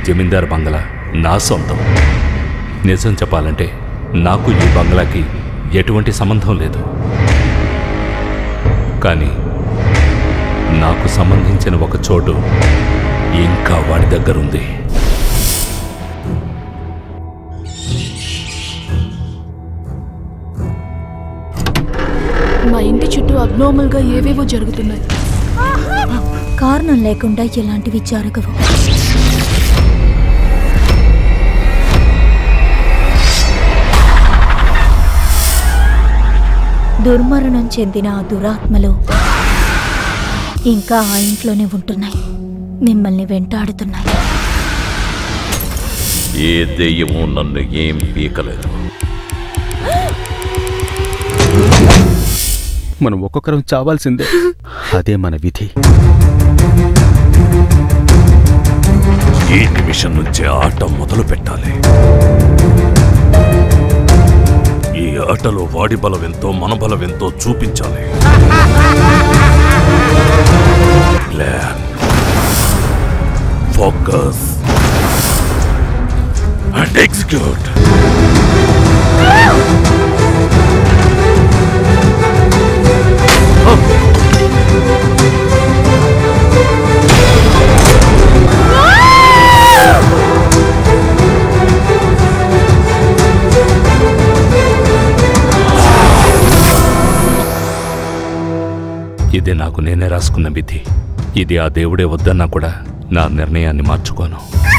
జమీందార్ బంగ్లా నా సొంతం నిజం చెప్పాలంటే నాకు ఈ బంగ్లాకి ఎటువంటి సంబంధం లేదు కానీ నాకు సంబంధించిన ఒక చోటు ఇంకా వాడి దగ్గరుంది మా ఇంటి చుట్టూ అబ్నార్మల్ గా ఏవేవో జరుగుతున్నాయి కారణం లేకుండా ఇలాంటివి జరగవు దుర్మరణం చెందిన ఆ దురాత్మలు ఇంకా ఆ ఇంట్లోనే ఉంటున్నాయి మిమ్మల్ని వెంటాడుతున్నాయి ఏ దెయ్యము నన్ను ఏం పీకలేదు మనం ఒక్కొక్కరం చావాల్సిందే అదే మన విధి ఈ నిమిషం నుంచే ఆట మొదలు పెట్టాలి ఈ ఆటలో వాడి బలం ఎంతో మన బలం ఎంతో చూపించాలి ప్లాన్ ఫోకస్ అండ్ ఎగ్జిక్యూట్ ఇది నాకు నేనే రాసుకున్న విధి ఇది ఆ దేవుడే వద్దన్నా కూడా నా నిర్ణయాన్ని మార్చుకోను